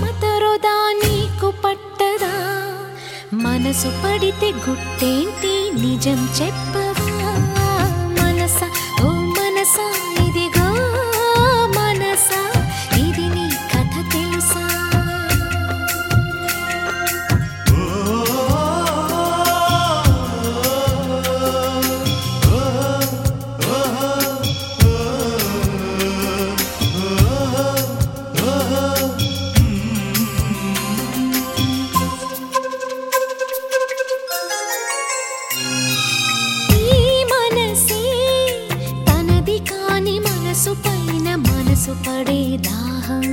మమతరొదా నీకు పట్టదా మనసు పడితే గుట్టేంటి నిజం చెప్పవా మనస ఓ మనస ఇదిగో మనస ఇది నీ కథ తెలుసా ఈ మనసే తనది కాని మనసు పైన మనసు పడే దాహం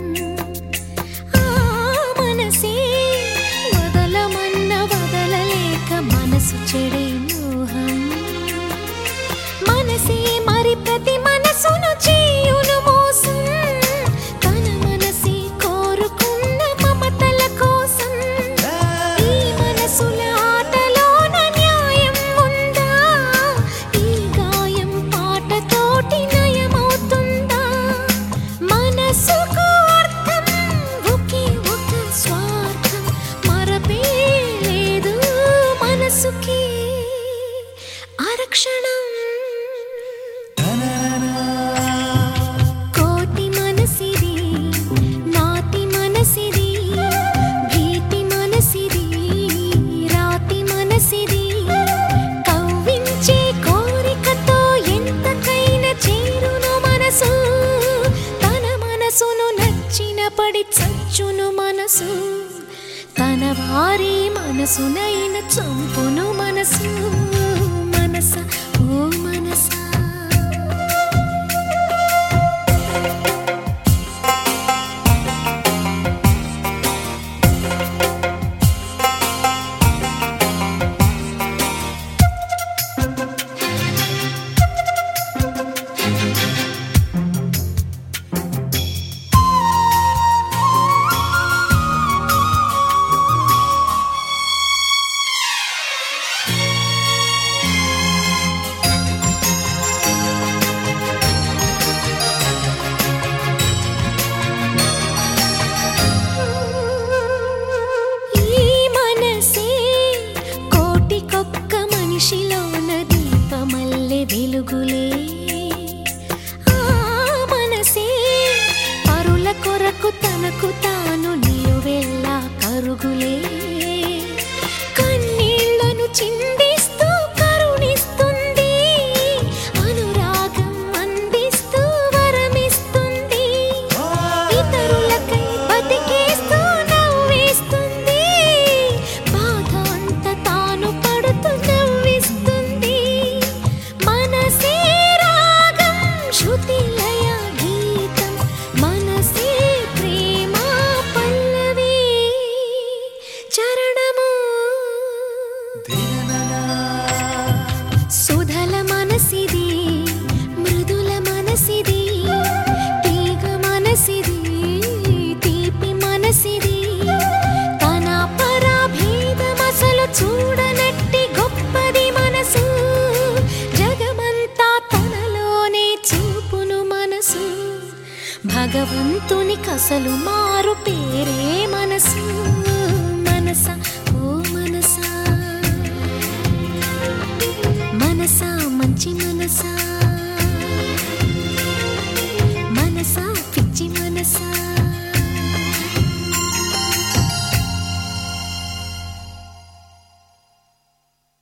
ఆ మనసే వదలమన్న వదలలేక మనసు చెడే మోహం మనసే మరి ప్రతి మనసును చేయును మోసం తన మనసే కోరుకున్న మమతల కోసం ఈ మనసుల ఆటలోన న్యాయం ఉందా ఈ గాయం పాటతోటి నయమవుతుందా మనసుకు అర్థం ఒకే ఒక స్వార్థం మరపే లేదు మనసుకి ఆరక్షణం కోటి మనసిది నాటి మనసిది భీతి మనసిది రాతి మనసిది కవ్వించే కోరికతో ఎంతకైనా చేరును మనసు తన మనసును నచ్చిన పడి చచ్చును మనసు తన వారి మనసునైన చంపును మనసు మనస ఓ మనసా ఈ మనసే కోటికొక్క మనిషిలోన దీపమల్లె వెలుగులే ఆ మనసే పరుల కొరకు తనకు తాను నిలువెల్లా కరుగులే కన్నీళ్లను చిందిస్తూ కరుణిస్తుంది అనురాగం అందిస్తూ వరమిస్తుంది ఇతరులకై బతికేస్తూ నవ్వేస్తుంది బాధ అంత తాను పడుతూ నవ్విస్తుంది మనసే రాగం శృతి లయ గీతం మనసే ప్రేమ పల్లవి చరణము సుధల మనసిది మృదుల మనసిది తీగ మనసిది తీపి మనసిది తన పరాభేదమసలు చూడనట్టి గొప్పది మనసు జగమంతా తనలోనే చూపును మనసు భగవంతుని కసలు మారు పేరు